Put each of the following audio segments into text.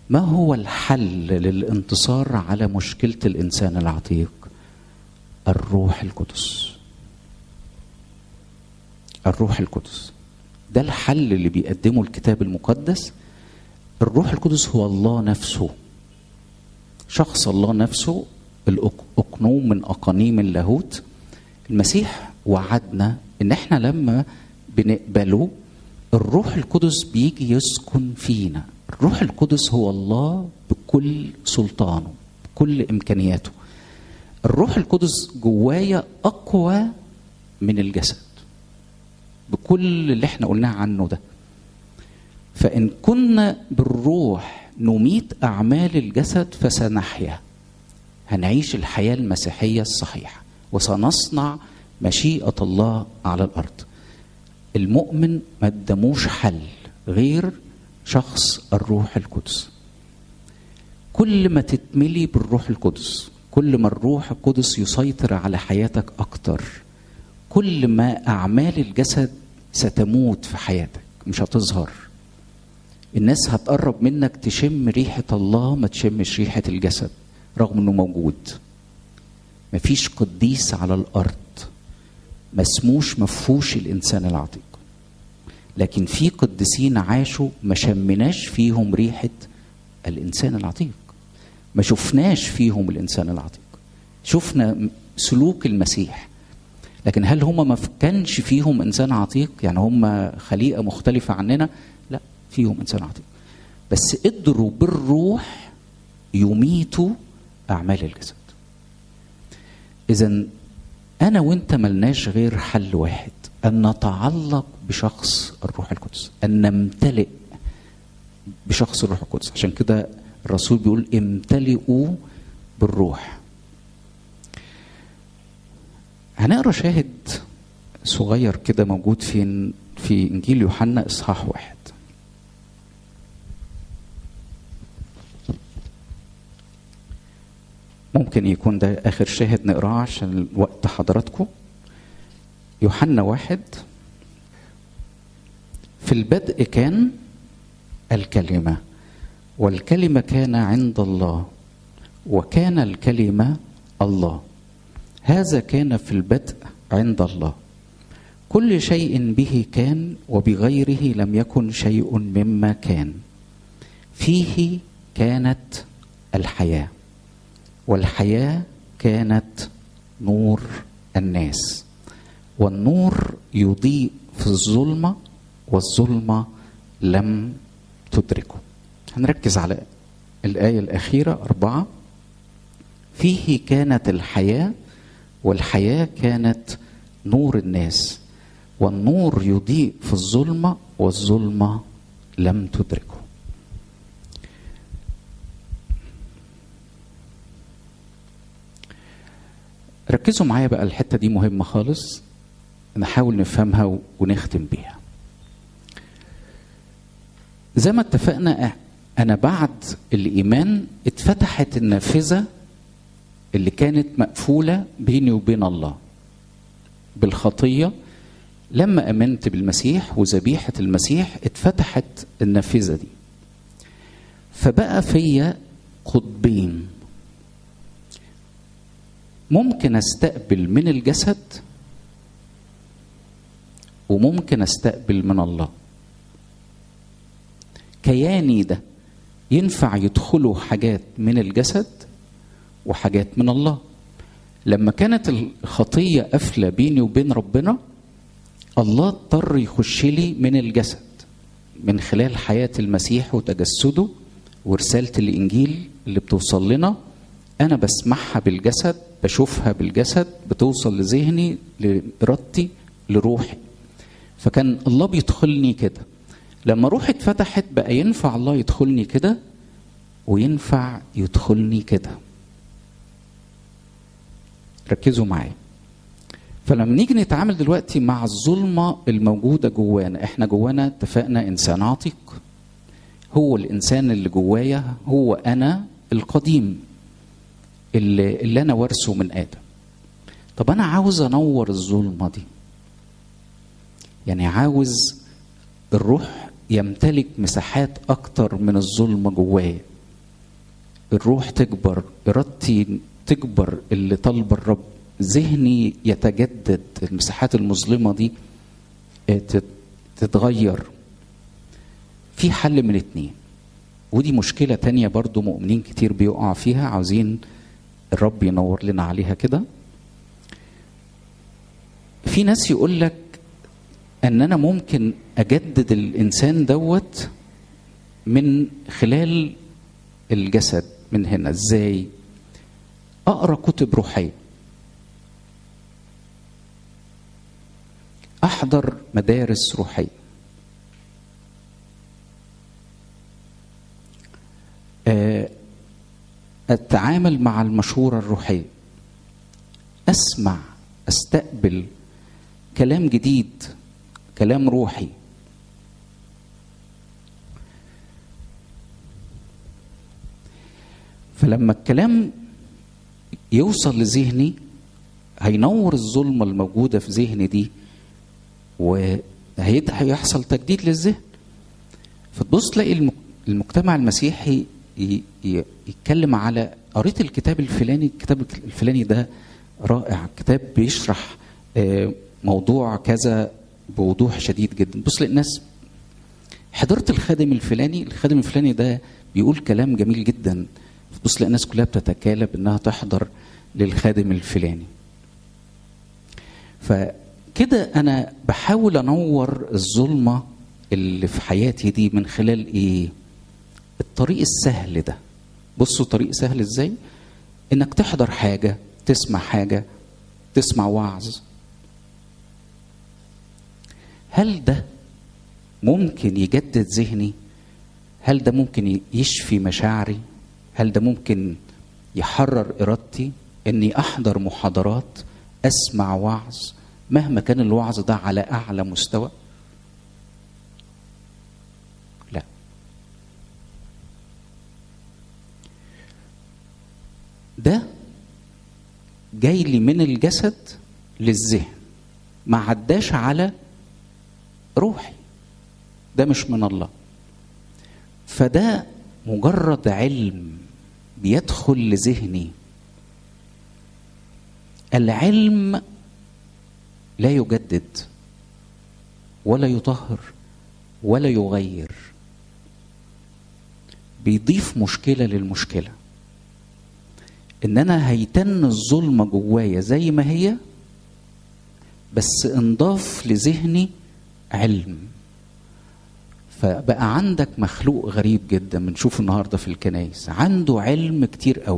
ما هو الحل للانتصار على مشكله الانسان العتيق الروح القدس الروح القدس ده الحل اللي بيقدمه الكتاب المقدس الروح القدس هو الله نفسه شخص الله نفسه الاقنوم من اقانيم اللاهوت المسيح وعدنا ان احنا لما بنقبله الروح القدس بيجي يسكن فينا الروح القدس هو الله بكل سلطانه بكل امكانياته الروح القدس جوايا اقوى من الجسد بكل اللي احنا قلناه عنه ده فان كنا بالروح نميت اعمال الجسد فسنحيا هنعيش الحياه المسيحيه الصحيحه وسنصنع مشيئه الله على الارض المؤمن ما قدموش حل غير شخص الروح القدس كل ما تتملي بالروح القدس كل ما الروح القدس يسيطر على حياتك اكتر كل ما اعمال الجسد ستموت في حياتك مش هتظهر الناس هتقرب منك تشم ريحه الله ما تشمش ريحه الجسد رغم انه موجود مفيش قديس على الارض مسموش مفهوش الانسان العتيق لكن في قديسين عاشوا ما شمناش فيهم ريحه الانسان العتيق ما شفناش فيهم الانسان العتيق شفنا سلوك المسيح لكن هل هم ما كانش فيهم انسان عتيق يعني هم خليقه مختلفه عننا لا فيهم انسان عتيق بس قدروا بالروح يميتوا اعمال الجسد اذا انا وانت ملناش غير حل واحد ان نتعلق بشخص الروح القدس ان نمتلئ بشخص الروح القدس عشان كده الرسول بيقول امتلئوا بالروح هنقرا شاهد صغير كده موجود في في انجيل يوحنا اصحاح واحد ممكن يكون ده اخر شاهد نقراه عشان وقت حضراتكم يوحنا واحد في البدء كان الكلمه والكلمه كان عند الله وكان الكلمه الله هذا كان في البدء عند الله كل شيء به كان وبغيره لم يكن شيء مما كان فيه كانت الحياه والحياه كانت نور الناس والنور يضيء في الظلمه والظلمه لم تدركه هنركز على الايه الاخيره اربعه فيه كانت الحياه والحياه كانت نور الناس والنور يضيء في الظلمه والظلمه لم تدركه ركزوا معايا بقى الحته دي مهمه خالص نحاول نفهمها ونختم بيها زي ما اتفقنا انا بعد الايمان اتفتحت النافذه اللي كانت مقفوله بيني وبين الله بالخطيه لما امنت بالمسيح وذبيحه المسيح اتفتحت النافذه دي فبقى فيا قطبين ممكن استقبل من الجسد وممكن استقبل من الله كياني ده ينفع يدخله حاجات من الجسد وحاجات من الله لما كانت الخطيه قافله بيني وبين ربنا الله اضطر يخش لي من الجسد من خلال حياه المسيح وتجسده ورساله الانجيل اللي بتوصل لنا انا بسمعها بالجسد بشوفها بالجسد بتوصل لذهني لارادتي لروحي فكان الله بيدخلني كده لما روحي اتفتحت بقى ينفع الله يدخلني كده وينفع يدخلني كده ركزوا معايا فلما نيجي نتعامل دلوقتي مع الظلمة الموجودة جوانا احنا جوانا اتفقنا انسان عتيق هو الانسان اللي جوايا هو انا القديم اللي, اللي انا وارثه من ادم طب انا عاوز انور الظلمة دي يعني عاوز الروح يمتلك مساحات اكتر من الظلمة جوايا الروح تكبر ارادتي تكبر اللي طالبه الرب ذهني يتجدد المساحات المظلمه دي تتغير في حل من اتنين ودي مشكلة تانية برضو مؤمنين كتير بيقع فيها عاوزين الرب ينور لنا عليها كده في ناس يقول لك ان انا ممكن اجدد الانسان دوت من خلال الجسد من هنا ازاي اقرا كتب روحيه احضر مدارس روحيه اتعامل مع المشوره الروحيه اسمع استقبل كلام جديد كلام روحي فلما الكلام يوصل لذهني هينور الظلمة الموجودة في ذهني دي وهيحصل تجديد للذهن فتبص تلاقي المجتمع المسيحي يتكلم على قريت الكتاب الفلاني الكتاب الفلاني ده رائع كتاب بيشرح موضوع كذا بوضوح شديد جدا بص الناس حضرت الخادم الفلاني الخادم الفلاني ده بيقول كلام جميل جدا بص الناس كلها بتتكالب انها تحضر للخادم الفلاني فكده انا بحاول انور الظلمه اللي في حياتي دي من خلال ايه الطريق السهل ده بصوا طريق سهل ازاي انك تحضر حاجه تسمع حاجه تسمع وعظ هل ده ممكن يجدد ذهني هل ده ممكن يشفي مشاعري هل ده ممكن يحرر ارادتي اني احضر محاضرات اسمع وعظ مهما كان الوعظ ده على اعلى مستوى لا ده جاي لي من الجسد للذهن ما عداش على روحي ده مش من الله فده مجرد علم بيدخل لذهني العلم لا يجدد ولا يطهر ولا يغير بيضيف مشكله للمشكله ان انا هيتن الظلمه جوايا زي ما هي بس انضاف لذهني علم فبقى عندك مخلوق غريب جدا بنشوفه النهارده في الكنايس عنده علم كتير قوي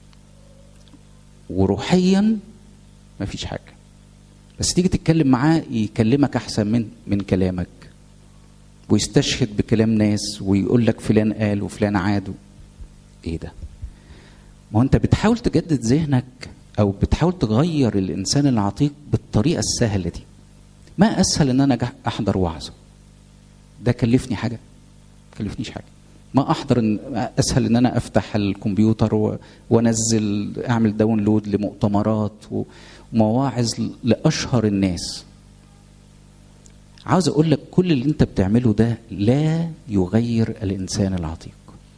وروحيا مفيش حاجه بس تيجي تتكلم معاه يكلمك احسن من من كلامك ويستشهد بكلام ناس ويقول لك فلان قال وفلان عاد ايه ده ما هو انت بتحاول تجدد ذهنك او بتحاول تغير الانسان العتيق بالطريقه السهله دي ما اسهل ان انا احضر وعظه ده كلفني حاجه كلفنيش حاجه ما احضر إن اسهل ان انا افتح الكمبيوتر و... وانزل اعمل داونلود لمؤتمرات ومواعظ لاشهر الناس عاوز اقول لك كل اللي انت بتعمله ده لا يغير الانسان العتيق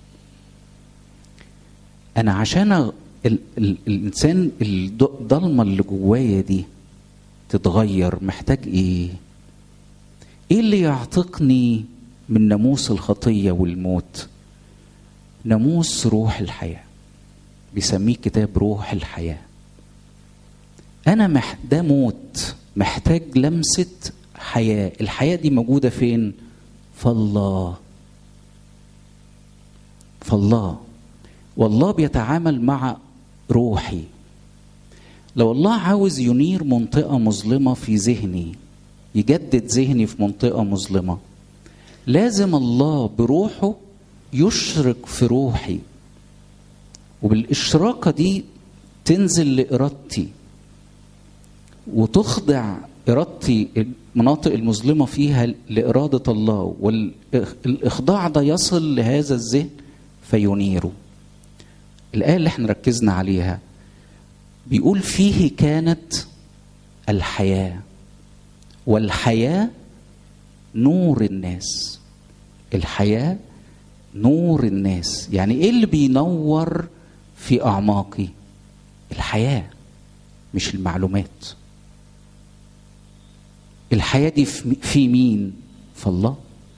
انا عشان ال... ال... الانسان الضلمه اللي جوايا دي تتغير محتاج ايه ايه اللي يعتقني من ناموس الخطيه والموت ناموس روح الحياه بيسميه كتاب روح الحياه انا مح... ده موت محتاج لمسه حياه الحياه دي موجوده فين فالله فالله والله بيتعامل مع روحي لو الله عاوز ينير منطقه مظلمه في ذهني يجدد ذهني في منطقه مظلمه لازم الله بروحه يشرق في روحي وبالاشراقه دي تنزل لارادتي وتخضع ارادتي المناطق المظلمه فيها لاراده الله والاخضاع ده يصل لهذا الذهن فينيره الايه اللي احنا ركزنا عليها بيقول فيه كانت الحياه والحياه نور الناس الحياه نور الناس يعني ايه اللي بينور في اعماقي الحياه مش المعلومات الحياه دي في مين في الله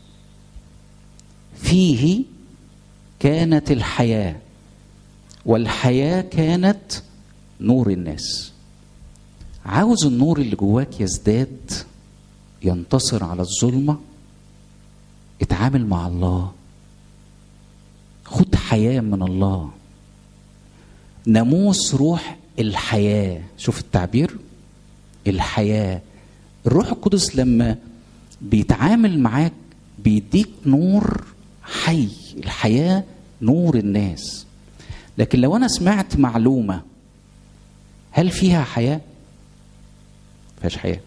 فيه كانت الحياه والحياه كانت نور الناس عاوز النور اللي جواك يزداد ينتصر على الظلمه اتعامل مع الله خد حياه من الله ناموس روح الحياه شوف التعبير الحياه الروح القدس لما بيتعامل معاك بيديك نور حي الحياه نور الناس لكن لو انا سمعت معلومه هل فيها حياه فيهاش حياه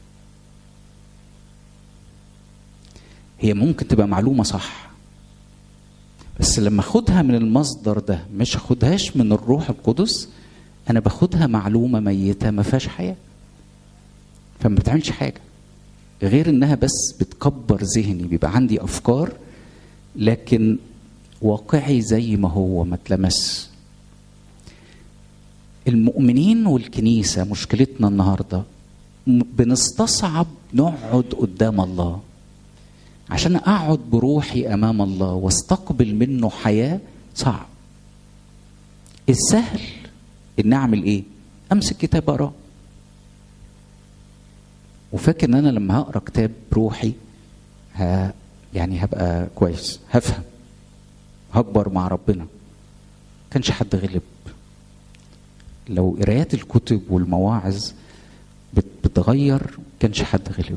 هي ممكن تبقى معلومه صح بس لما اخدها من المصدر ده مش اخدهاش من الروح القدس انا باخدها معلومه ميته ما فيهاش حياه فما بتعملش حاجه غير انها بس بتكبر ذهني بيبقى عندي افكار لكن واقعي زي ما هو ما اتلمس المؤمنين والكنيسه مشكلتنا النهارده بنستصعب نقعد قدام الله عشان اقعد بروحي امام الله واستقبل منه حياه صعب السهل ان اعمل ايه امسك كتاب اقراه وفاكر ان انا لما هقرا كتاب روحي ها يعني هبقى كويس هفهم هكبر مع ربنا كانش حد غلب لو قرايات الكتب والمواعظ بتغير كانش حد غلب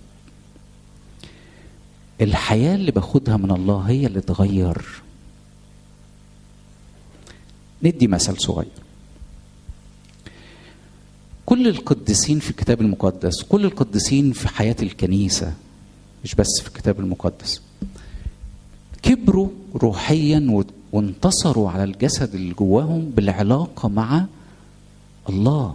الحياة اللي باخدها من الله هي اللي تغير ندي مثل صغير كل القديسين في الكتاب المقدس كل القديسين في حياة الكنيسة مش بس في الكتاب المقدس كبروا روحيا وانتصروا على الجسد اللي جواهم بالعلاقة مع الله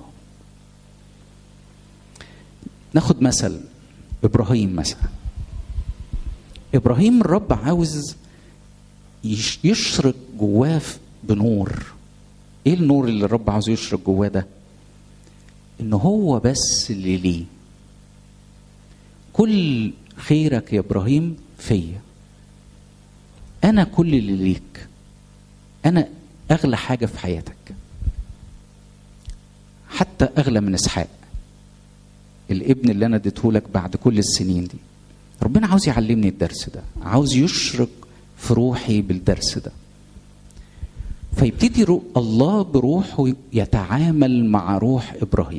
ناخد مثل ابراهيم مثلا ابراهيم الرب عاوز يشرق جواه بنور ايه النور اللي الرب عاوز يشرق جواه ده ان هو بس اللي ليه كل خيرك يا ابراهيم فيا انا كل اللي ليك انا اغلى حاجه في حياتك حتى اغلى من اسحاق الابن اللي انا اديته لك بعد كل السنين دي ربنا عاوز يعلمني الدرس ده عاوز يشرق في روحي بالدرس ده فيبتدي رو الله بروحه يتعامل مع روح ابراهيم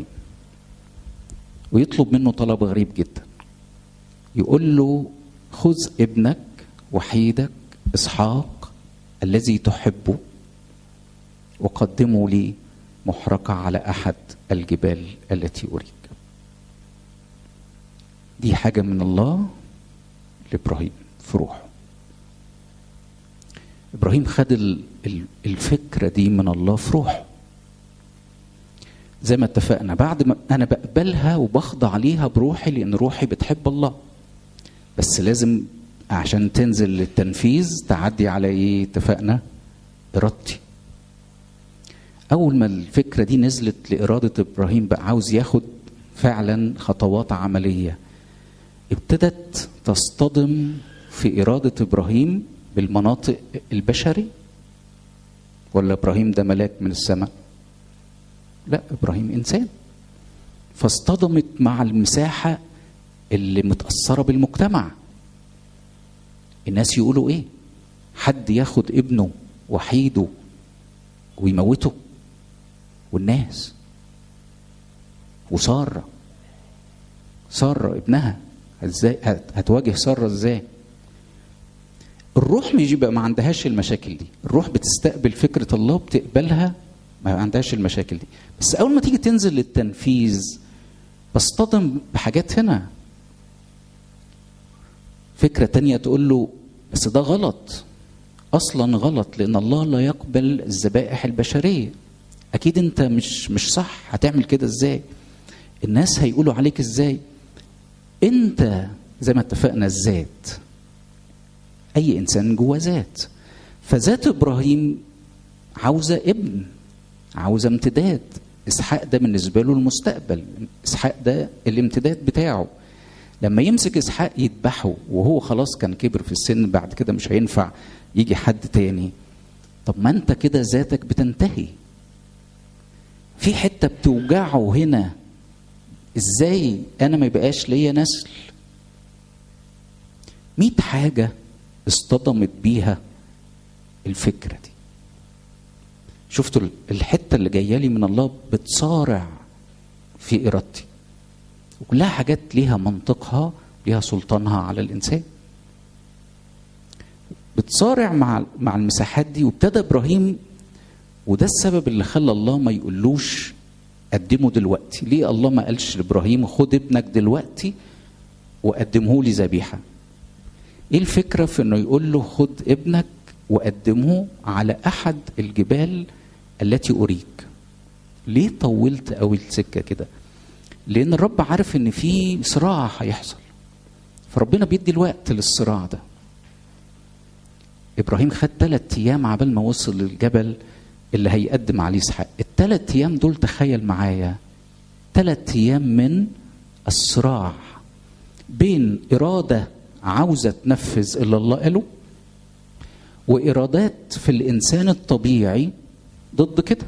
ويطلب منه طلب غريب جدا يقول له خذ ابنك وحيدك اسحاق الذي تحبه وقدمه لي محرقه على احد الجبال التي اريك دي حاجه من الله لابراهيم في روحه ابراهيم خد الفكره دي من الله في روحه زي ما اتفقنا بعد ما انا بقبلها وبخضع ليها بروحي لان روحي بتحب الله بس لازم عشان تنزل للتنفيذ تعدي على ايه اتفقنا ارادتي اول ما الفكره دي نزلت لاراده ابراهيم بقى عاوز ياخد فعلا خطوات عمليه ابتدت تصطدم في اراده ابراهيم بالمناطق البشري ولا ابراهيم ده ملاك من السماء لا ابراهيم انسان فاصطدمت مع المساحه اللي متاثره بالمجتمع الناس يقولوا ايه حد ياخد ابنه وحيده ويموته والناس وساره ساره ابنها ازاي هتواجه ساره ازاي الروح مش بقى ما عندهاش المشاكل دي الروح بتستقبل فكرة الله بتقبلها ما عندهاش المشاكل دي بس أول ما تيجي تنزل للتنفيذ بصطدم بحاجات هنا فكرة تانية تقول له بس ده غلط أصلا غلط لأن الله لا يقبل الذبائح البشرية أكيد أنت مش مش صح هتعمل كده إزاي الناس هيقولوا عليك إزاي أنت زي ما اتفقنا الذات اي انسان جوه ذات فذات ابراهيم عاوزه ابن عاوزة امتداد إسحاق ده بالنسبة له المستقبل إسحاق ده الامتداد بتاعه لما يمسك إسحاق يذبحه وهو خلاص كان كبر في السن بعد كده مش هينفع يجي حد تاني طب ما انت كده ذاتك بتنتهي في حتة بتوجعه هنا ازاي انا ما يبقاش ليا نسل مئة حاجة اصطدمت بيها الفكرة دي شفتوا الحتة اللي جاية لي من الله بتصارع في إرادتي وكلها حاجات ليها منطقها ليها سلطانها على الإنسان بتصارع مع مع المساحات دي وابتدى ابراهيم وده السبب اللي خلى الله ما يقولوش قدمه دلوقتي ليه الله ما قالش لابراهيم خد ابنك دلوقتي وقدمه لي ذبيحه ايه الفكره في انه يقول له خد ابنك وقدمه على احد الجبال التي اريك ليه طولت قوي السكه كده لان الرب عارف ان في صراع هيحصل فربنا بيدي الوقت للصراع ده ابراهيم خد ثلاث ايام عبال ما وصل للجبل اللي هيقدم عليه اسحاق الثلاث ايام دول تخيل معايا ثلاث ايام من الصراع بين اراده عاوزه تنفذ اللي الله قاله وارادات في الانسان الطبيعي ضد كده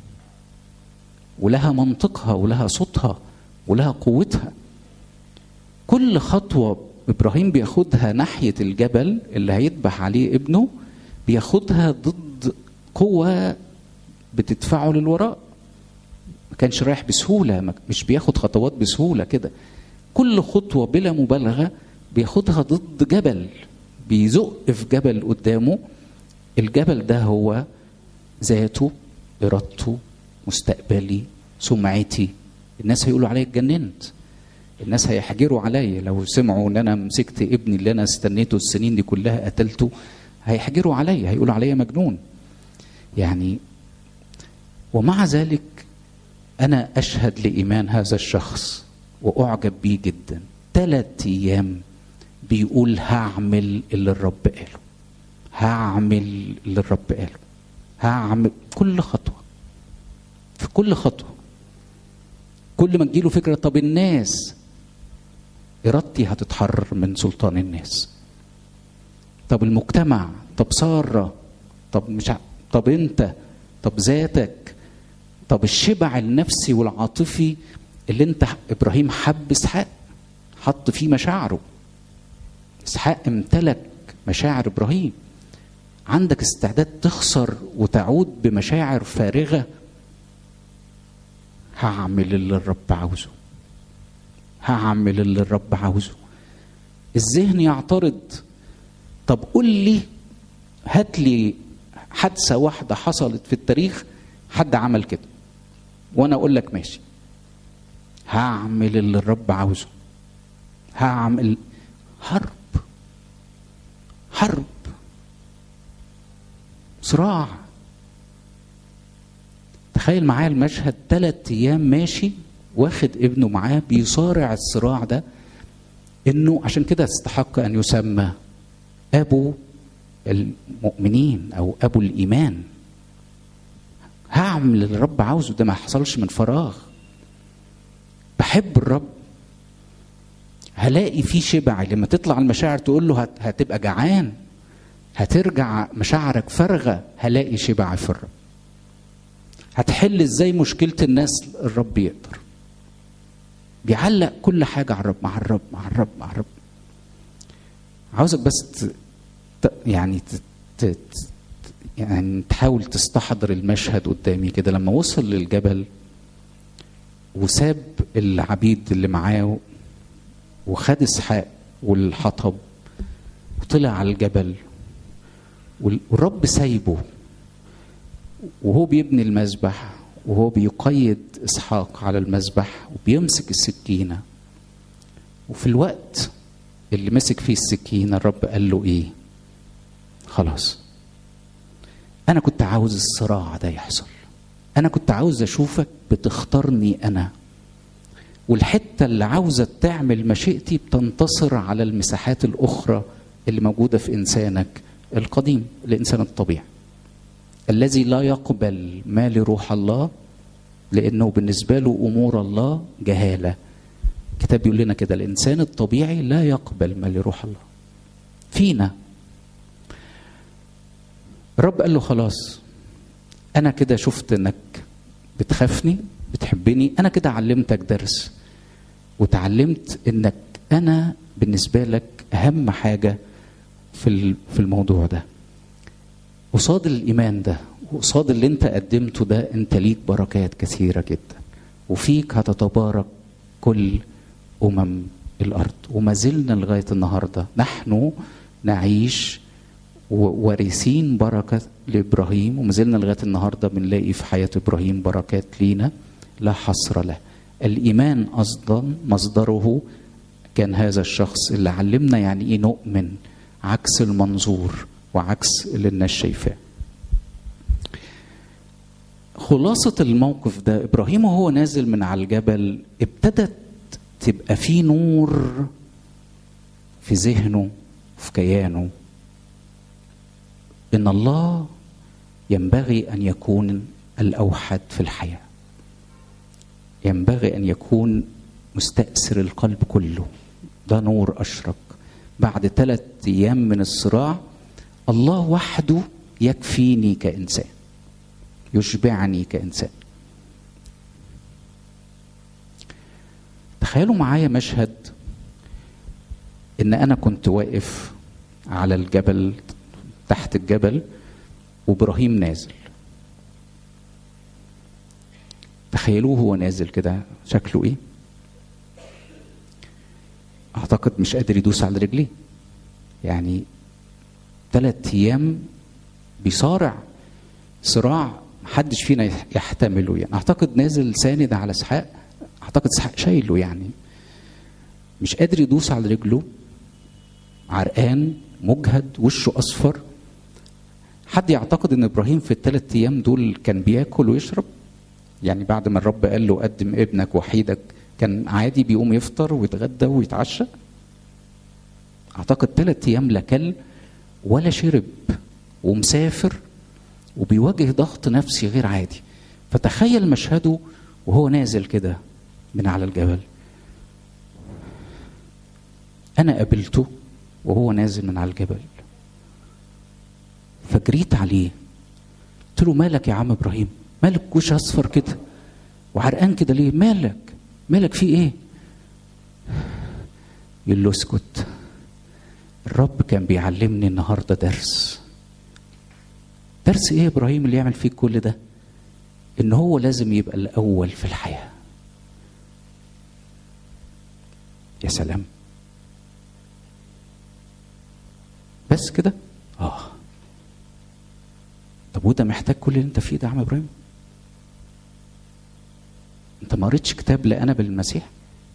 ولها منطقها ولها صوتها ولها قوتها كل خطوه ابراهيم بياخدها ناحيه الجبل اللي هيذبح عليه ابنه بياخدها ضد قوه بتدفعه للوراء ما كانش رايح بسهوله مش بياخد خطوات بسهوله كده كل خطوه بلا مبالغه بياخدها ضد جبل بيزق في جبل قدامه الجبل ده هو ذاته ارادته مستقبلي سمعتي الناس هيقولوا عليا اتجننت الناس هيحجروا عليا لو سمعوا ان انا مسكت ابني اللي انا استنيته السنين دي كلها قتلته هيحجروا عليا هيقولوا عليا مجنون يعني ومع ذلك انا اشهد لايمان هذا الشخص واعجب بيه جدا ثلاث ايام بيقول هعمل اللي الرب قاله هعمل اللي الرب قاله هعمل كل خطوه في كل خطوه كل ما تجيله فكره طب الناس ارادتي هتتحرر من سلطان الناس طب المجتمع طب ساره طب مش ع... طب انت طب ذاتك طب الشبع النفسي والعاطفي اللي انت ابراهيم حب اسحاق حط فيه مشاعره اسحاق امتلك مشاعر ابراهيم عندك استعداد تخسر وتعود بمشاعر فارغه هعمل اللي الرب عاوزه هعمل اللي الرب عاوزه الذهن يعترض طب قول لي هات لي حادثه واحده حصلت في التاريخ حد عمل كده وانا اقول لك ماشي هعمل اللي الرب عاوزه هعمل حرب حرب صراع تخيل معايا المشهد ثلاث ايام ماشي واخد ابنه معاه بيصارع الصراع ده انه عشان كده استحق ان يسمى ابو المؤمنين او ابو الايمان هعمل اللي الرب عاوزه ده ما حصلش من فراغ بحب الرب هلاقي فيه شبع لما تطلع المشاعر تقول له هتبقى جعان هترجع مشاعرك فارغه هلاقي شبع في الرب هتحل ازاي مشكله الناس الرب يقدر بيعلق كل حاجه على الرب مع الرب مع الرب مع الرب عاوزك بس ت... يعني ت... ت... يعني تحاول تستحضر المشهد قدامي كده لما وصل للجبل وساب العبيد اللي معاه وخد اسحاق والحطب وطلع على الجبل والرب سايبه وهو بيبني المذبح وهو بيقيد اسحاق على المذبح وبيمسك السكينه وفي الوقت اللي مسك فيه السكينه الرب قال له ايه خلاص انا كنت عاوز الصراع ده يحصل انا كنت عاوز اشوفك بتختارني انا والحته اللي عاوزه تعمل مشيئتي بتنتصر على المساحات الاخرى اللي موجوده في انسانك القديم الانسان الطبيعي الذي لا يقبل ما لروح الله لانه بالنسبه له امور الله جهاله الكتاب بيقول لنا كده الانسان الطبيعي لا يقبل ما لروح الله فينا الرب قال له خلاص انا كده شفت انك بتخافني بتحبني انا كده علمتك درس وتعلمت انك انا بالنسبه لك اهم حاجه في في الموضوع ده قصاد الايمان ده وقصاد اللي انت قدمته ده انت ليك بركات كثيره جدا وفيك هتتبارك كل امم الارض وما زلنا لغايه النهارده نحن نعيش وارثين بركه لابراهيم وما زلنا لغايه النهارده بنلاقي في حياه ابراهيم بركات لينا لا حصر له الايمان اصلا مصدره كان هذا الشخص اللي علمنا يعني ايه نؤمن عكس المنظور وعكس اللي الناس شايفاه خلاصة الموقف ده إبراهيم وهو نازل من على الجبل ابتدت تبقى في نور في ذهنه في كيانه إن الله ينبغي أن يكون الأوحد في الحياة ينبغي أن يكون مستأثر القلب كله ده نور أشرق بعد ثلاثة أيام من الصراع الله وحده يكفيني كإنسان يشبعني كإنسان تخيلوا معايا مشهد ان انا كنت واقف على الجبل تحت الجبل وابراهيم نازل تخيلوه هو نازل كده شكله ايه اعتقد مش قادر يدوس على رجليه يعني ثلاث ايام بيصارع صراع محدش فينا يحتمله يعني اعتقد نازل ساند على اسحاق اعتقد اسحاق شايله يعني مش قادر يدوس على رجله عرقان مجهد وشه اصفر حد يعتقد ان ابراهيم في الثلاث ايام دول كان بياكل ويشرب يعني بعد ما الرب قال له قدم ابنك وحيدك كان عادي بيقوم يفطر ويتغدى ويتعشى اعتقد ثلاث ايام لا كل ولا شرب ومسافر وبيواجه ضغط نفسي غير عادي فتخيل مشهده وهو نازل كده من على الجبل انا قابلته وهو نازل من على الجبل فجريت عليه قلت له مالك يا عم ابراهيم مالك وش اصفر كده وعرقان كده ليه مالك مالك في ايه يقول له اسكت الرب كان بيعلمني النهارده درس درس ايه يا ابراهيم اللي يعمل فيك كل ده ان هو لازم يبقى الاول في الحياه يا سلام بس كده اه طب وده محتاج كل اللي انت فيه ده يا عم ابراهيم انت ما قريتش كتاب لانا بالمسيح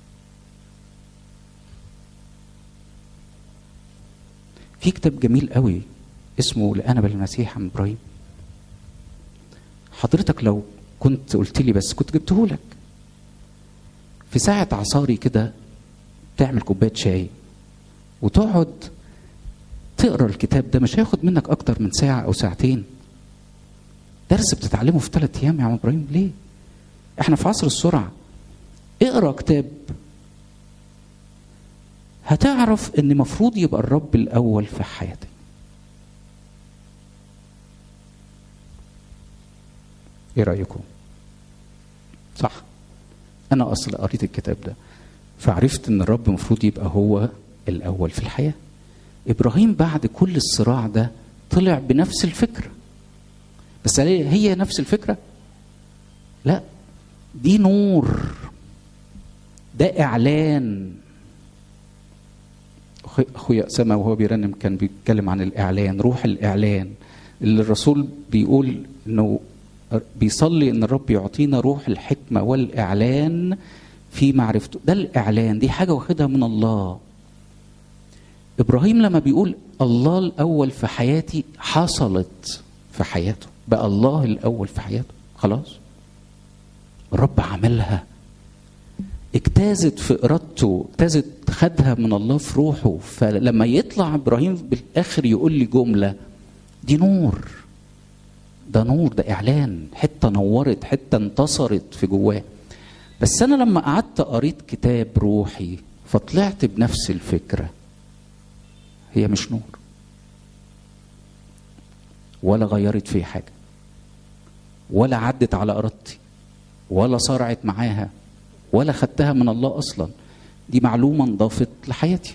في كتاب جميل قوي اسمه لأنا بالمسيح عم ابراهيم حضرتك لو كنت قلت لي بس كنت جبته لك في ساعة عصاري كده تعمل كوباية شاي وتقعد تقرا الكتاب ده مش هياخد منك اكتر من ساعة او ساعتين درس بتتعلمه في ثلاث ايام يا عم ابراهيم ليه؟ احنا في عصر السرعة اقرا كتاب هتعرف ان مفروض يبقى الرب الاول في حياتك ايه رايكم صح انا اصلا قريت الكتاب ده فعرفت ان الرب المفروض يبقى هو الاول في الحياه ابراهيم بعد كل الصراع ده طلع بنفس الفكره بس هي نفس الفكره لا دي نور ده اعلان اخويا اسامه وهو بيرنم كان بيتكلم عن الاعلان روح الاعلان اللي الرسول بيقول انه بيصلي ان الرب يعطينا روح الحكمه والاعلان في معرفته ده الاعلان دي حاجه واخدها من الله ابراهيم لما بيقول الله الاول في حياتي حصلت في حياته بقى الله الاول في حياته خلاص الرب عملها اجتازت في ارادته اجتازت خدها من الله في روحه فلما يطلع ابراهيم بالاخر يقول لي جمله دي نور ده نور ده اعلان حته نورت حته انتصرت في جواه بس انا لما قعدت قريت كتاب روحي فطلعت بنفس الفكره هي مش نور ولا غيرت في حاجه ولا عدت على ارادتي ولا صارعت معاها ولا خدتها من الله اصلا دي معلومه انضافت لحياتي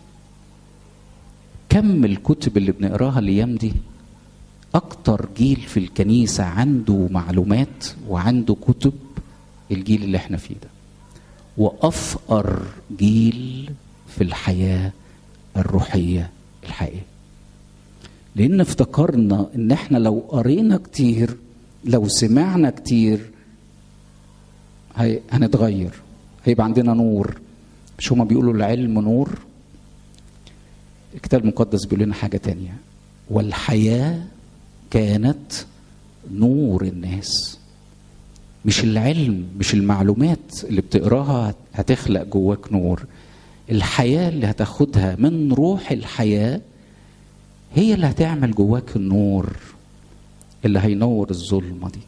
كم الكتب اللي بنقراها الايام دي اكتر جيل في الكنيسه عنده معلومات وعنده كتب الجيل اللي احنا فيه ده وافقر جيل في الحياه الروحيه الحقيقيه لان افتكرنا ان احنا لو قرينا كتير لو سمعنا كتير هي هنتغير هيبقى عندنا نور مش هما بيقولوا العلم نور الكتاب المقدس بيقول لنا حاجه تانية والحياه كانت نور الناس مش العلم مش المعلومات اللي بتقراها هتخلق جواك نور الحياه اللي هتاخدها من روح الحياه هي اللي هتعمل جواك النور اللي هينور الظلمه دي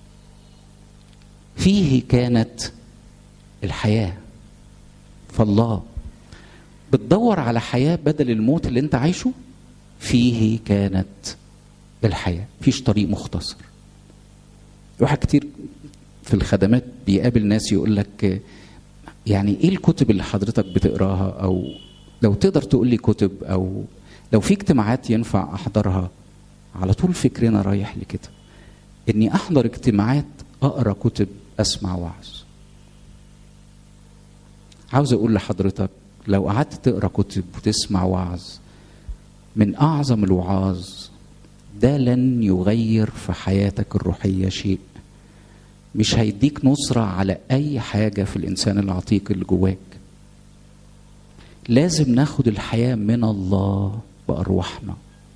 فيه كانت الحياه فالله بتدور على حياه بدل الموت اللي انت عايشه فيه كانت الحياه فيش طريق مختصر واحد كتير في الخدمات بيقابل ناس يقول لك يعني ايه الكتب اللي حضرتك بتقراها او لو تقدر تقول لي كتب او لو في اجتماعات ينفع احضرها على طول فكرنا رايح لكده اني احضر اجتماعات اقرا كتب اسمع وعظ عاوز اقول لحضرتك لو قعدت تقرا كتب وتسمع وعظ من اعظم الوعاظ ده لن يغير في حياتك الروحيه شيء مش هيديك نصره على اي حاجه في الانسان العتيق اللي جواك لازم ناخد الحياه من الله بارواحنا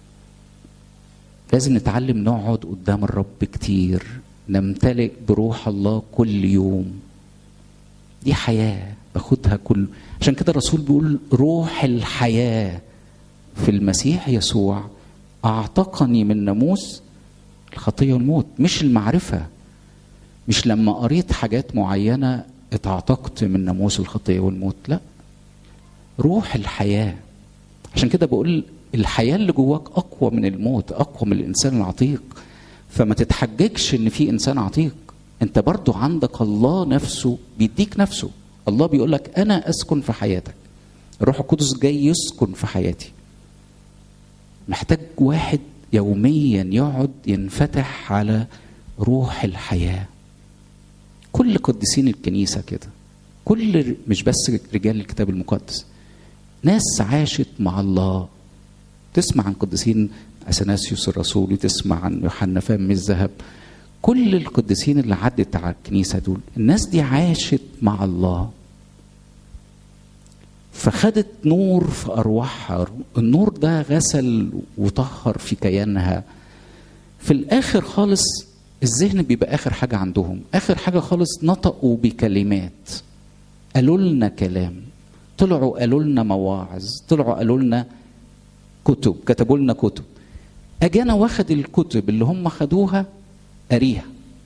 لازم نتعلم نقعد قدام الرب كتير نمتلئ بروح الله كل يوم دي حياه باخدها كل عشان كده الرسول بيقول روح الحياه في المسيح يسوع اعتقني من ناموس الخطيه والموت مش المعرفه مش لما قريت حاجات معينه اتعتقت من ناموس الخطيه والموت لا روح الحياه عشان كده بقول الحياه اللي جواك اقوى من الموت اقوى من الانسان العتيق فما تتحججش ان في انسان عتيق انت برضو عندك الله نفسه بيديك نفسه الله بيقول لك انا اسكن في حياتك الروح القدس جاي يسكن في حياتي محتاج واحد يوميا يقعد ينفتح على روح الحياه كل قديسين الكنيسه كده كل مش بس رجال الكتاب المقدس ناس عاشت مع الله تسمع عن قديسين اثناسيوس الرسول وتسمع عن يوحنا فم الذهب كل القديسين اللي عدت على الكنيسه دول الناس دي عاشت مع الله فخدت نور في ارواحها النور ده غسل وطهر في كيانها في الاخر خالص الذهن بيبقى اخر حاجه عندهم اخر حاجه خالص نطقوا بكلمات قالوا لنا كلام طلعوا قالوا لنا مواعظ طلعوا قالوا لنا كتب كتبوا لنا كتب اجي انا واخد الكتب اللي هم خدوها قاريها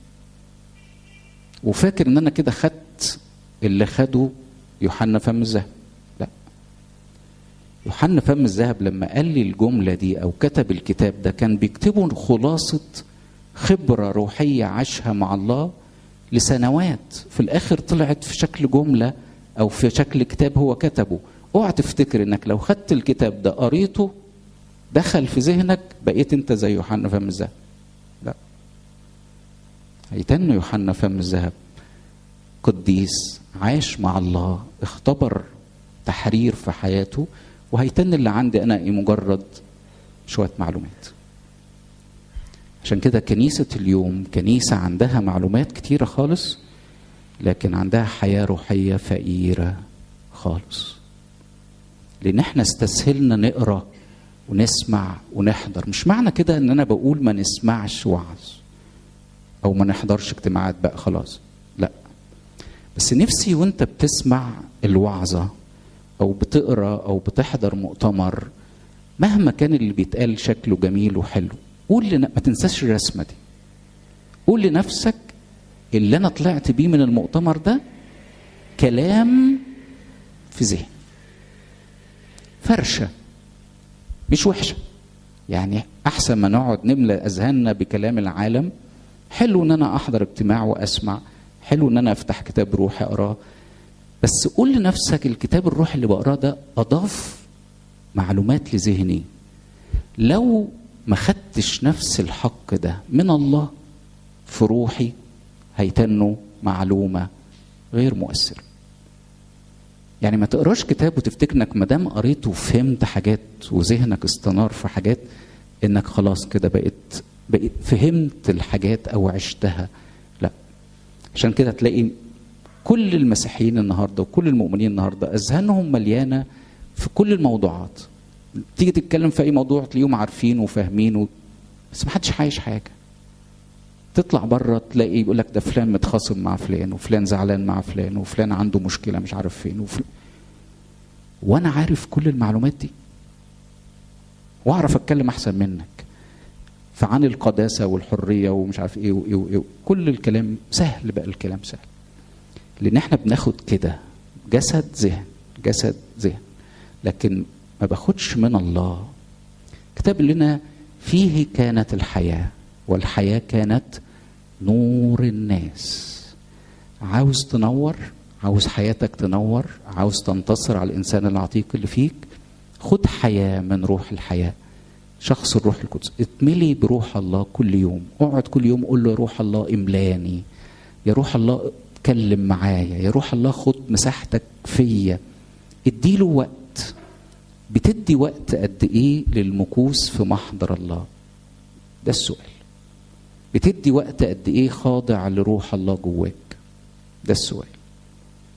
وفاكر ان انا كده خدت اللي خده يوحنا فم الذهب لا يوحنا فم الذهب لما قال لي الجمله دي او كتب الكتاب ده كان بيكتبه خلاصه خبره روحيه عاشها مع الله لسنوات في الاخر طلعت في شكل جمله او في شكل كتاب هو كتبه اوعى تفتكر انك لو خدت الكتاب ده قريته دخل في ذهنك بقيت انت زي يوحنا فم الذهب لا هيتن يوحنا فم الذهب قديس عاش مع الله اختبر تحرير في حياته وهيتن اللي عندي انا ايه مجرد شويه معلومات عشان كده كنيسة اليوم كنيسة عندها معلومات كتيرة خالص لكن عندها حياة روحية فقيرة خالص لأن احنا استسهلنا نقرأ ونسمع ونحضر مش معنى كده ان انا بقول ما نسمعش وعظ او ما نحضرش اجتماعات بقى خلاص لا بس نفسي وانت بتسمع الوعظة او بتقرا او بتحضر مؤتمر مهما كان اللي بيتقال شكله جميل وحلو قول لنا ما تنساش الرسمة دي قول لنفسك اللي انا طلعت بيه من المؤتمر ده كلام في ذهني فرشه مش وحشه يعني احسن ما نقعد نملى اذهاننا بكلام العالم حلو ان انا احضر اجتماع واسمع حلو ان انا افتح كتاب روحي اقراه بس قول لنفسك الكتاب الروحي اللي بقراه ده اضاف معلومات لذهني لو ما خدتش نفس الحق ده من الله في روحي هيتنوا معلومه غير مؤثره يعني ما تقراش كتاب وتفتكر انك ما دام قريت وفهمت حاجات وذهنك استنار في حاجات انك خلاص كده بقيت بقيت فهمت الحاجات او عشتها لا عشان كده تلاقي كل المسيحيين النهارده وكل المؤمنين النهارده اذهانهم مليانه في كل الموضوعات تيجي تتكلم في اي موضوع تلاقيهم عارفين وفاهمين و... بس ما حدش عايش حاجه تطلع بره تلاقي يقول لك ده فلان متخاصم مع فلان وفلان زعلان مع فلان وفلان عنده مشكله مش عارف فين وفلان وانا عارف كل المعلومات دي واعرف اتكلم احسن منك فعن القداسه والحريه ومش عارف ايه وايه وايه كل الكلام سهل بقى الكلام سهل لان احنا بناخد كده جسد ذهن جسد ذهن لكن ما باخدش من الله كتاب لنا فيه كانت الحياه والحياه كانت نور الناس عاوز تنور عاوز حياتك تنور عاوز تنتصر على الانسان العتيق اللي فيك خد حياه من روح الحياه شخص الروح القدس اتملي بروح الله كل يوم اقعد كل يوم قول له يا روح الله املاني يا روح الله اتكلم معايا يا روح الله خد مساحتك فيا اديله وقت بتدي وقت قد ايه للمكوس في محضر الله ده السؤال بتدي وقت قد ايه خاضع لروح الله جواك ده السؤال